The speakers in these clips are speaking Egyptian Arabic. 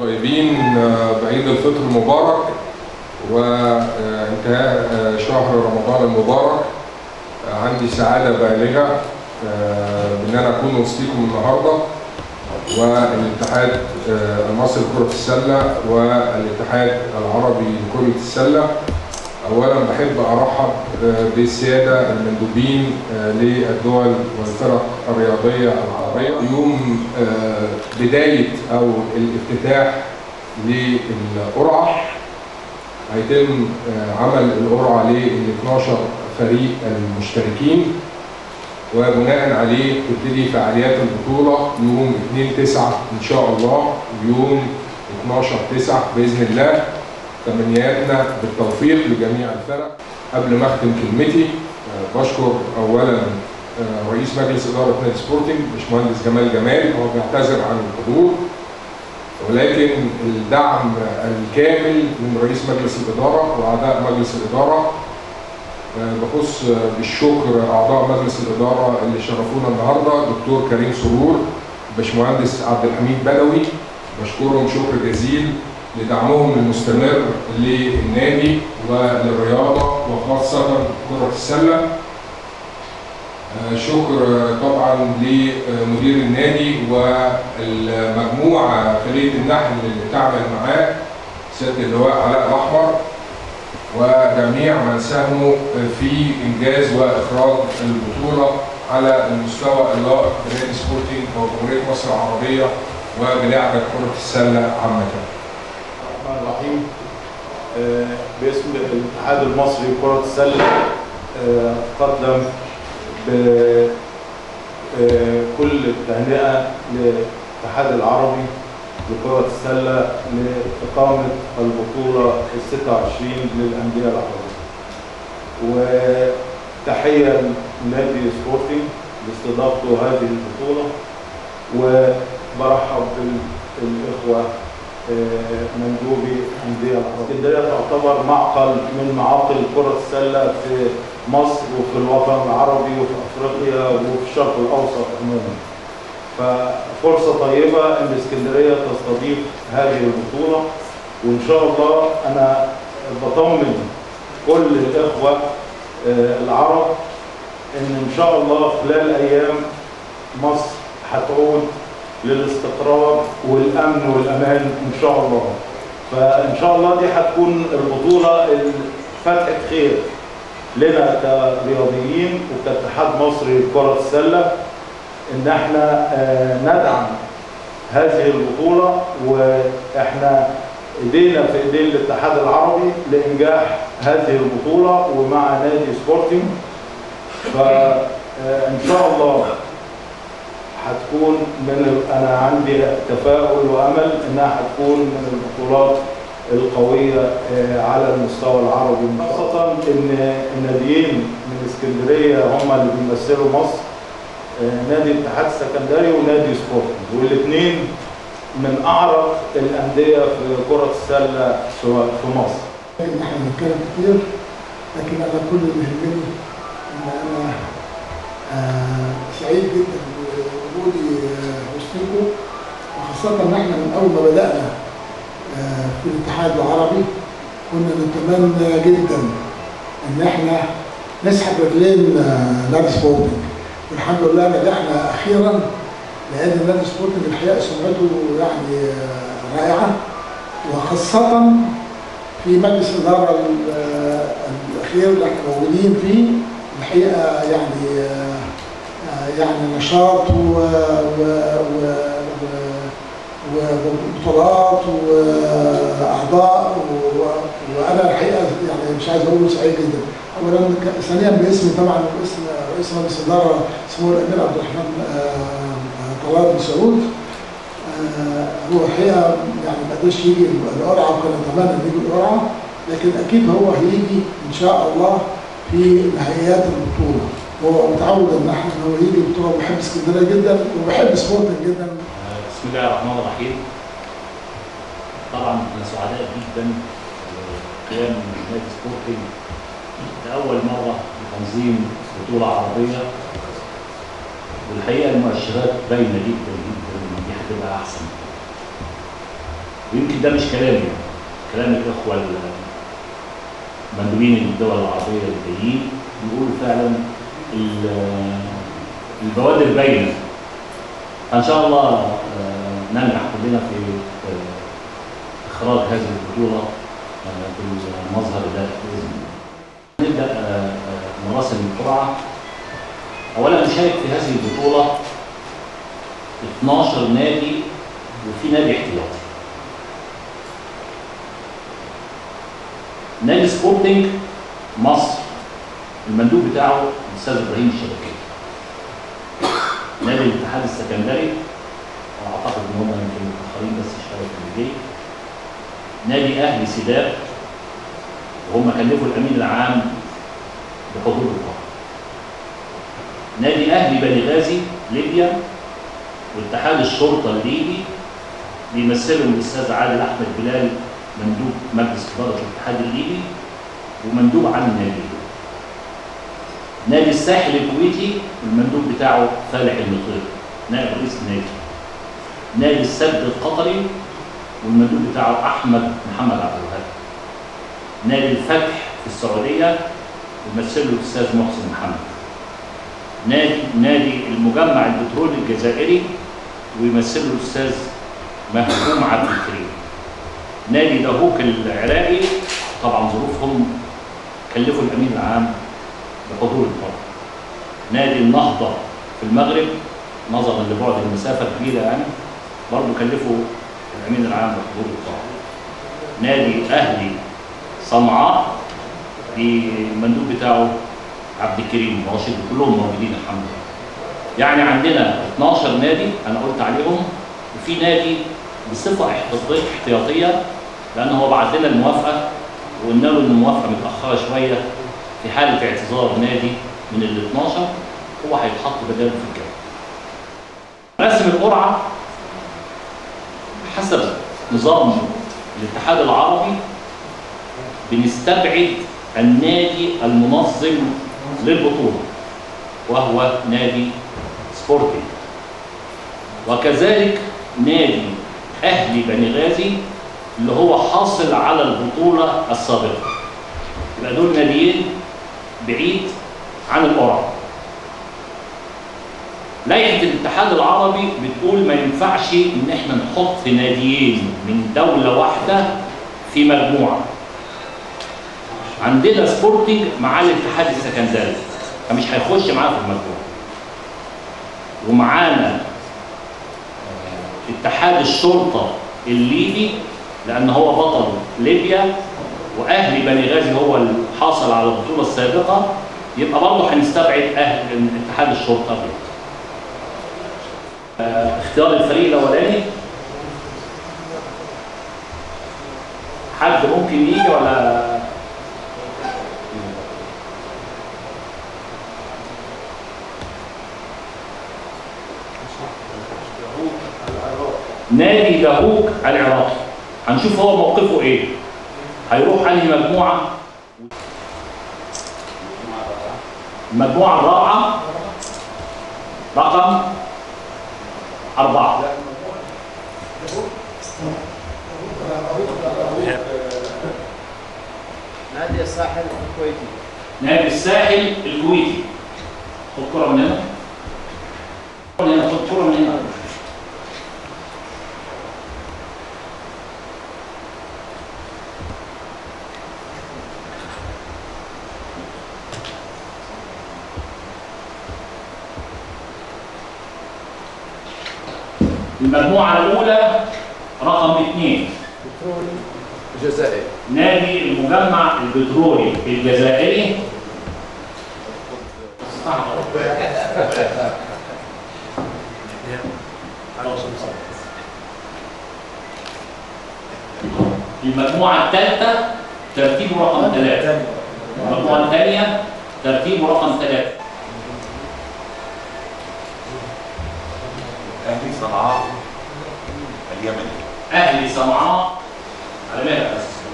طيبين آه، بعيد الفطر المبارك وانتهاء آه، شهر رمضان المبارك آه، عندي سعادة بالغة آه، بأن أنا أكون وسطيكم النهاردة والاتحاد آه، المصري لكرة السلة والاتحاد العربي لكرة السلة أولا بحب أرحب آه، بالسادة المندوبين آه، للدول والفرق الرياضية العربية يوم آه، بداية أو الافتتاح للقرعة هيتم آه، عمل القرعة لل 12 فريق المشتركين وبناء عليه تبتدي فعاليات البطولة يوم 2 9 إن شاء الله ويوم 12 9 بإذن الله تمنياتنا بالتوفيق لجميع الفرق قبل ما أختم كلمتي آه، بشكر أولا آه، رئيس مجلس إدارة نادي سبورتنج باشمهندس جمال جمال هو بيعتذر عن الحضور ولكن الدعم الكامل من رئيس مجلس الإدارة وأعضاء مجلس الإدارة آه، بخص آه، بالشكر أعضاء مجلس الإدارة اللي شرفونا النهاردة دكتور كريم سرور باشمهندس عبد الحميد بدوي بشكرهم شكر جزيل لدعمهم المستمر للنادي وللرياضة وخاصة كرة السلة آه، شكر آه، طبعا لمدير النادي والمجموعة فريق النحل اللي تعمل معاه سيادة اللواء علاء الأحمر وجميع من ساهموا في إنجاز وإخراج البطولة على المستوى اللائق بنادي سبورتنج وجمهورية مصر العربية وبلعبة كرة السلة عامة. الرحمن الرحيم آه، باسم الاتحاد المصري لكرة السلة آه، أتقدم بكل التهنئة للاتحاد العربي لكرة السلة لإقامة البطولة ال 26 للأندية العربية. وتحية لنادي سبورتنج لاستضافته هذه البطولة وبرحب بالإخوة آه، مندوبي أندية العربية. اسكندرية تعتبر معقل من معاقل كرة السلة في مصر وفي الوطن العربي وفي أفريقيا وفي الشرق الأوسط عموما. ففرصة طيبة إن اسكندرية تستضيف هذه البطولة وإن شاء الله أنا بطمن كل الإخوة آه، العرب إن إن شاء الله خلال أيام مصر هتعود للاستقرار والامن والامان ان شاء الله فان شاء الله دي هتكون البطوله فتحه خير لنا كرياضيين وكاتحاد مصري لكره السله ان احنا آه، ندعم هذه البطوله واحنا ايدينا في ايدين الاتحاد العربي لانجاح هذه البطوله ومع نادي سبورتنج فان شاء الله هتكون من انا عندي تفاؤل وامل انها هتكون من البطولات القويه آه، على المستوى العربي خاصه ان الناديين من اسكندريه هم اللي بيمثلوا مصر آه، نادي الاتحاد السكندري ونادي سبورتنج والاثنين من اعرق الانديه في كره السله سواء في مصر ان احنا بنتكلم كتير لكن انا كل اللي يهمني ان انا آه، سعيد جدا بوجودي آه، وسطكم وخاصة ان احنا من اول ما بدأنا آه، في الاتحاد العربي كنا نتمنى جدا ان احنا نسحب رجلين آه، نادي سبورتنج والحمد لله نجحنا اخيرا لان نادي سبورتنج الحقيقه سمعته يعني آه، رائعه وخاصه في مجلس الإدارة ال- الأخير اللي احنا موجودين فيه الحقيقة يعني آه، آه، يعني نشاط و و و و- وبطولات وأعضاء و- وأنا الحقيقة يعني مش عايز أقول سعيد جدا أولا ك- ثانيا باسم طبعا باسم رئيس مجلس الإدارة سمو الأمير عبد الرحمن آه، آه، طلال بن سعود آه، هو الحقيقه يعني ما قدرش يجي القرعه وكان نتمنى ان يجي القرعه لكن اكيد هو هيجي ان شاء الله في نهائيات البطوله هو متعود ان احنا إن هو يجي البطوله وبحب اسكندريه جدا وبحب سبورتنج جدا بسم الله الرحمن الرحيم طبعا احنا سعداء جدا بقيام نادي سبورتنج لأول مرة بتنظيم بطولة عربية والحقيقة المؤشرات باينة جدا جدا إن دي هتبقى أحسن ويمكن ده مش كلامي يعني كلام الاخوه المندوبين الدول العربيه اللي جايين بيقولوا فعلا ال- البوادر باينه فان شاء الله آه، ننجح كلنا في آه، اخراج هذه البطوله آه، بالمظهر ده باذن الله. نبدا آه، آه، مراسم القرعه اولا نشارك في هذه البطوله 12 نادي وفي نادي احتياطي نادي سبورتنج مصر المندوب بتاعه الاستاذ ابراهيم الشبكي نادي الاتحاد السكندري واعتقد ان هم يمكن متاخرين بس الشبكه اللي جاي نادي اهلي سيدات وهم كلفوا الامين العام بحضور القاهره نادي اهلي بني غازي ليبيا واتحاد الشرطه الليبي بيمثلهم الاستاذ عادل احمد بلال مندوب مجلس اداره الاتحاد الليبي ومندوب عن النادي نادي الساحل الكويتي المندوب بتاعه فالح المطير نائب رئيس النادي نادي السد القطري والمندوب بتاعه احمد محمد عبد الوهاب نادي الفتح في السعوديه يمثله الاستاذ محسن محمد نادي نادي المجمع البترولي الجزائري ويمثله الاستاذ مهجوم عبد الكريم نادي دهوك العراقي طبعا ظروفهم كلفوا الامين العام بحضور الفرق نادي النهضه في المغرب نظرا لبعد المسافه كبيره يعني برضه كلفوا الامين العام بحضور الفرق نادي اهلي صنعاء بالمندوب بتاعه عبد الكريم راشد كلهم موجودين الحمد لله يعني عندنا 12 نادي انا قلت عليهم وفي نادي بصفه احتياطيه احتياطيه لان هو بعت لنا الموافقه وقلنا له ان الموافقه متاخره شويه في حاله اعتذار نادي من ال 12 هو هيتحط بداله في الجو. رسم القرعه حسب نظام الاتحاد العربي بنستبعد النادي المنظم للبطوله وهو نادي سبورتنج وكذلك نادي اهلي بني غازي اللي هو حاصل على البطوله السابقه يبقى دول ناديين بعيد عن القرعه لائحه الاتحاد العربي بتقول ما ينفعش ان احنا نحط ناديين من دوله واحده في مجموعه عندنا سبورتنج مع الاتحاد السكندري فمش هيخش معاه في المجموعه ومعانا اتحاد الشرطه الليبي لان هو بطل ليبيا واهلي بني غازي هو اللي حاصل على البطوله السابقه يبقى برضه هنستبعد اهل اتحاد الشرطه دي. آه، اختيار الفريق الاولاني حد ممكن يجي ولا نادي دهوك العراقي هنشوف هو موقفه ايه هيروح انهي مجموعه المجموعه الرابعه رقم أربعة نادي الساحل الكويتي نادي الساحل الكويتي خد كرة من هنا من هنا خد كرة من هنا المجموعة الأولى رقم اثنين بترول الجزائر نادي المجمع البترولي الجزائري المجموعة الثالثة ترتيبه رقم ثلاثة المجموعة الثانية ترتيبه رقم ثلاثة أهلي صنعاء اليمني أهلي صنعاء على مهلك يا أستاذ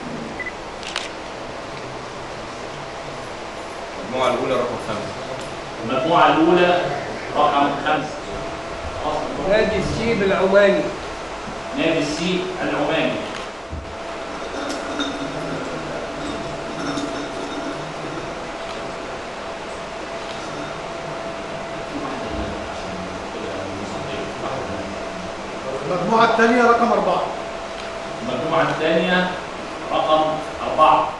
المجموعة الأولى رقم خمسة المجموعة الأولى رقم خمسة نادي السيب العماني نادي السي العماني المجموعة الثانية رقم أربعة المجموعة الثانية رقم أربعة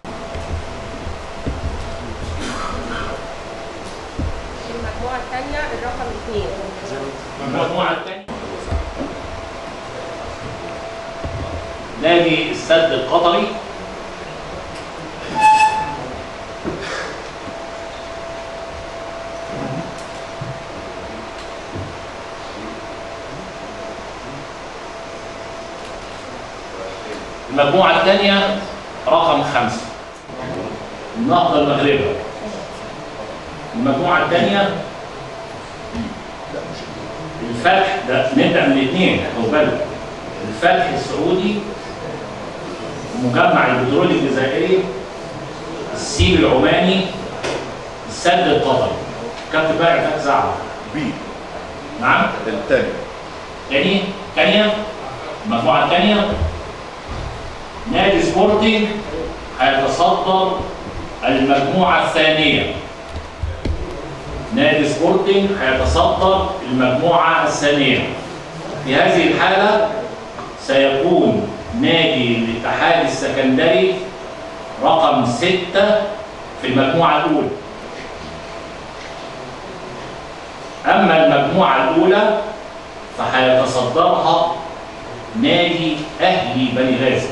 المجموعة الثانية الرقم اثنين المجموعة الثانية نادي السد القطري المجموعة الثانية رقم خمسة النهضة المغربة المجموعة الثانية الفتح ده نبدأ من الاثنين خد بالك الفتح السعودي المجمع البترولي الجزائري السيب العماني السد القطري كابتن بقى فتح زعل بي نعم الثاني تاني تانية المجموعة الثانية نادي سبورتنج هيتصدر المجموعة الثانية نادي سبورتنج هيتصدر المجموعة الثانية في هذه الحالة سيكون نادي الاتحاد السكندري رقم ستة في المجموعة الأولى أما المجموعة الأولى فهيتصدرها نادي أهلي بني غازي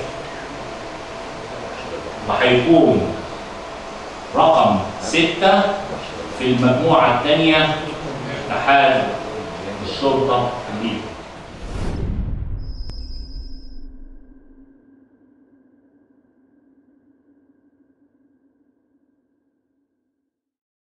وهيكون رقم ستة في المجموعة الثانية اتحاد الشرطة الليبي